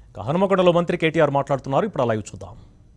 ఇక హనుమకొండలో మంత్రి కేటీఆర్ మాట్లాడుతున్నారు ఇప్పుడు ఆ లైవ్ చూద్దాం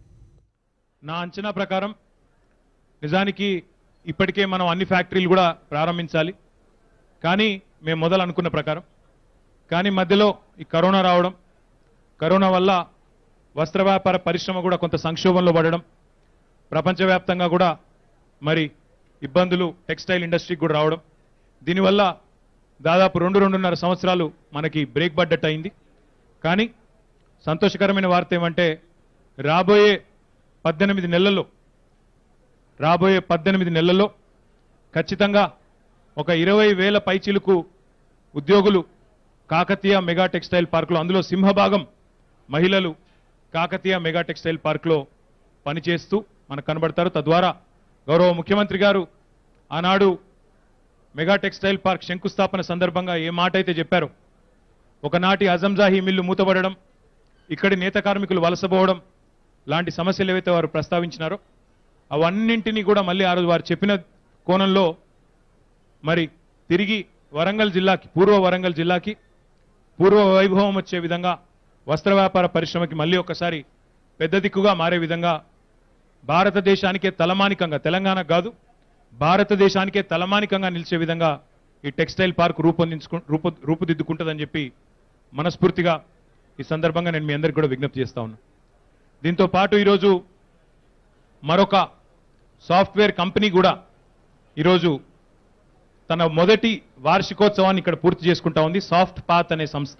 నా అంచనా ప్రకారం నిజానికి ఇప్పటికే మనం అన్ని ఫ్యాక్టరీలు కూడా ప్రారంభించాలి కానీ మేము మొదలు అనుకున్న ప్రకారం కానీ మధ్యలో ఈ కరోనా రావడం కరోనా వల్ల వస్త్ర వ్యాపార పరిశ్రమ కూడా కొంత సంక్షోభంలో పడడం ప్రపంచవ్యాప్తంగా కూడా మరి ఇబ్బందులు టెక్స్టైల్ ఇండస్ట్రీకి కూడా రావడం దీనివల్ల దాదాపు రెండు రెండున్నర సంవత్సరాలు మనకి బ్రేక్ పడ్డట్టు అయింది కానీ సంతోషకరమైన వార్త ఏమంటే రాబోయే పద్దెనిమిది నెలల్లో రాబోయే పద్దెనిమిది నెలల్లో ఖచ్చితంగా ఒక ఇరవై వేల పైచిలుకు ఉద్యోగులు కాకతీయ మెగా టెక్స్టైల్ పార్కులో అందులో సింహభాగం మహిళలు కాకతీయ మెగా టెక్స్టైల్ పార్కులో పనిచేస్తూ మనకు కనబడతారు తద్వారా గౌరవ ముఖ్యమంత్రి గారు ఆనాడు మెగా టెక్స్టైల్ పార్క్ శంకుస్థాపన సందర్భంగా ఏ మాట అయితే చెప్పారో ఒకనాటి అజంజాహీ మిల్లు మూతపడడం ఇక్కడి నేత కార్మికులు వలసపోవడం లాంటి సమస్యలు ఏవైతే వారు ప్రస్తావించినారో అవన్నింటినీ కూడా మళ్ళీ ఆ రోజు వారు చెప్పిన కోణంలో మరి తిరిగి వరంగల్ జిల్లాకి పూర్వ వరంగల్ జిల్లాకి పూర్వ వైభవం వచ్చే విధంగా వస్త్ర వ్యాపార పరిశ్రమకి మళ్ళీ ఒకసారి పెద్ద దిక్కుగా మారే విధంగా భారతదేశానికే తలమానికంగా తెలంగాణ కాదు భారతదేశానికే తలమానికంగా నిలిచే విధంగా ఈ టెక్స్టైల్ పార్క్ రూపొందించుకు రూపు రూపుదిద్దుకుంటుందని చెప్పి మనస్ఫూర్తిగా ఈ సందర్భంగా నేను మీ అందరికి కూడా విజ్ఞప్తి చేస్తా ఉన్నా దీంతో పాటు ఈరోజు మరొక సాఫ్ట్వేర్ కంపెనీ కూడా ఈరోజు తన మొదటి వార్షికోత్సవాన్ని ఇక్కడ పూర్తి చేసుకుంటా ఉంది సాఫ్ట్ పాత్ అనే సంస్థ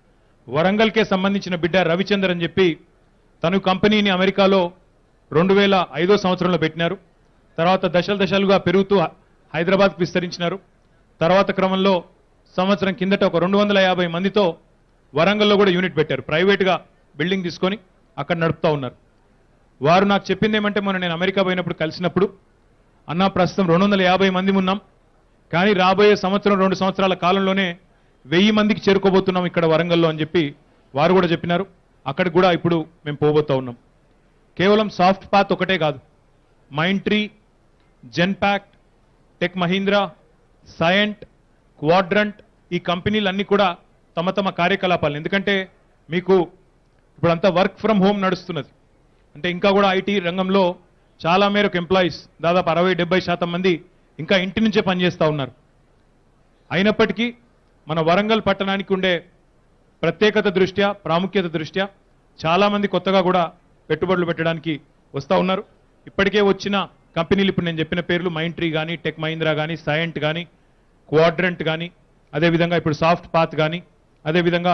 వరంగల్కే సంబంధించిన బిడ్డ రవిచందర్ అని చెప్పి తను కంపెనీని అమెరికాలో రెండు వేల ఐదో సంవత్సరంలో పెట్టినారు తర్వాత దశల దశలుగా పెరుగుతూ హైదరాబాద్కు విస్తరించినారు తర్వాత క్రమంలో సంవత్సరం కిందట ఒక రెండు వందల యాభై మందితో వరంగల్లో కూడా యూనిట్ పెట్టారు ప్రైవేట్గా బిల్డింగ్ తీసుకొని అక్కడ నడుపుతా ఉన్నారు వారు నాకు చెప్పింది ఏమంటే మొన్న నేను అమెరికా పోయినప్పుడు కలిసినప్పుడు అన్న ప్రస్తుతం రెండు వందల యాభై మంది ఉన్నాం కానీ రాబోయే సంవత్సరం రెండు సంవత్సరాల కాలంలోనే వెయ్యి మందికి చేరుకోబోతున్నాం ఇక్కడ వరంగల్లో అని చెప్పి వారు కూడా చెప్పినారు అక్కడికి కూడా ఇప్పుడు మేము పోబోతా ఉన్నాం కేవలం సాఫ్ట్ పాత్ ఒకటే కాదు Mindtree Genpact Tech Mahindra Cyient Quadrant ఈ కంపెనీలన్నీ కూడా తమ తమ కార్యకలాపాలు ఎందుకంటే మీకు ఇప్పుడంతా వర్క్ ఫ్రమ్ హోమ్ నడుస్తున్నది అంటే ఇంకా కూడా ఐటీ రంగంలో చాలా మేరకు ఎంప్లాయీస్ దాదాపు అరవై డెబ్బై శాతం మంది ఇంకా ఇంటి నుంచే పనిచేస్తూ ఉన్నారు అయినప్పటికీ మన వరంగల్ పట్టణానికి ఉండే ప్రత్యేకత దృష్ట్యా ప్రాముఖ్యత దృష్ట్యా చాలా మంది కొత్తగా కూడా పెట్టుబడులు పెట్టడానికి వస్తూ ఉన్నారు ఇప్పటికే వచ్చిన కంపెనీలు ఇప్పుడు నేను చెప్పిన పేర్లు మైండ్ ట్రీ కానీ టెక్ మహీంద్రా కానీ సయంట్ కానీ క్వాడ్రంట్ కానీ అదేవిధంగా ఇప్పుడు సాఫ్ట్ పాత్ కానీ అదేవిధంగా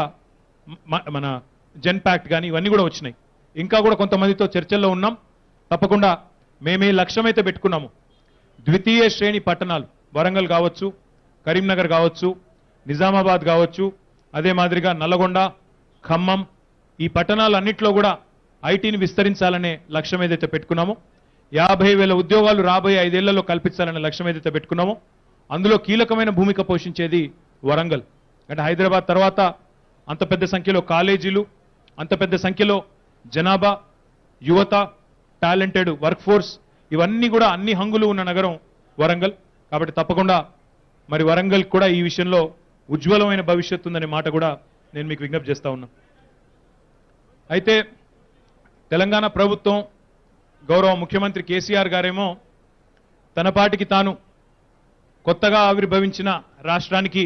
మ- మన జెన్పాక్ట్ కానీ ఇవన్నీ కూడా వచ్చినాయి ఇంకా కూడా కొంతమందితో చర్చల్లో ఉన్నాం తప్పకుండా మేమే లక్ష్యమైతే పెట్టుకున్నాము ద్వితీయ శ్రేణి పట్టణాలు వరంగల్ కావచ్చు కరీంనగర్ కావచ్చు నిజామాబాద్ కావచ్చు అదే మాదిరిగా నల్లగొండ ఖమ్మం ఈ పట్టణాలన్నింటిలో కూడా ఐటీని విస్తరించాలనే లక్ష్యం ఏదైతే పెట్టుకున్నామో యాభై వేల ఉద్యోగాలు రాబోయే ఐదేళ్లలో కల్పించాలనే లక్ష్యం ఏదైతే పెట్టుకున్నామో అందులో కీలకమైన భూమిక పోషించేది వరంగల్ అంటే హైదరాబాద్ తర్వాత అంత పెద్ద సంఖ్యలో కాలేజీలు అంత పెద్ద సంఖ్యలో జనాభా యువత టాలెంటెడ్ వర్క్ ఫోర్స్ ఇవన్నీ కూడా అన్ని హంగులు ఉన్న నగరం వరంగల్ కాబట్టి తప్పకుండా మరి వరంగల్ కూడా ఈ విషయంలో ఉజ్వలమైన భవిష్యత్తు ఉందనే మాట కూడా నేను మీకు విజ్ఞప్తి చేస్తా ఉన్నా అయితే తెలంగాణ ప్రభుత్వం గౌరవ ముఖ్యమంత్రి కేసీఆర్ గారేమో తన పాటికి తాను కొత్తగా ఆవిర్భవించిన రాష్ట్రానికి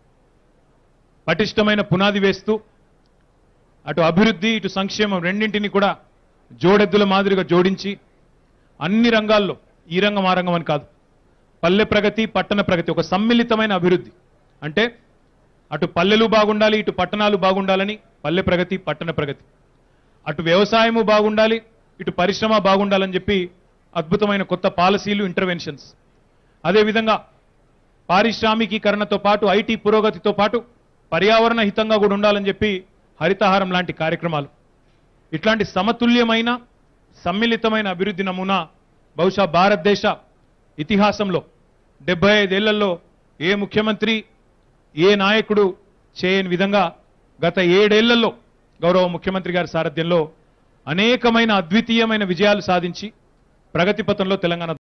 పటిష్టమైన పునాది వేస్తూ అటు అభివృద్ధి ఇటు సంక్షేమం రెండింటిని కూడా జోడెద్దుల మాదిరిగా జోడించి అన్ని రంగాల్లో ఈ రంగం ఆ రంగం అని కాదు పల్లె ప్రగతి పట్టణ ప్రగతి ఒక సమ్మిళితమైన అభివృద్ధి అంటే అటు పల్లెలు బాగుండాలి ఇటు పట్టణాలు బాగుండాలని పల్లె ప్రగతి పట్టణ ప్రగతి అటు వ్యవసాయము బాగుండాలి ఇటు పరిశ్రమ బాగుండాలని చెప్పి అద్భుతమైన కొత్త పాలసీలు ఇంటర్వెన్షన్స్ అదేవిధంగా పారిశ్రామికీకరణతో పాటు ఐటీ పురోగతితో పాటు పర్యావరణ హితంగా కూడా ఉండాలని చెప్పి హరితహారం లాంటి కార్యక్రమాలు ఇట్లాంటి సమతుల్యమైన సమ్మిళితమైన అభివృద్ధి నమూనా బహుశా భారతదేశ ఇతిహాసంలో డెబ్బై ఐదేళ్లలో ఏ ముఖ్యమంత్రి ఏ నాయకుడు చేయని విధంగా గత ఏడేళ్లలో గౌరవ ముఖ్యమంత్రి గారి సారథ్యంలో అనేకమైన అద్వితీయమైన విజయాలు సాధించి ప్రగతి పథంలో తెలంగాణ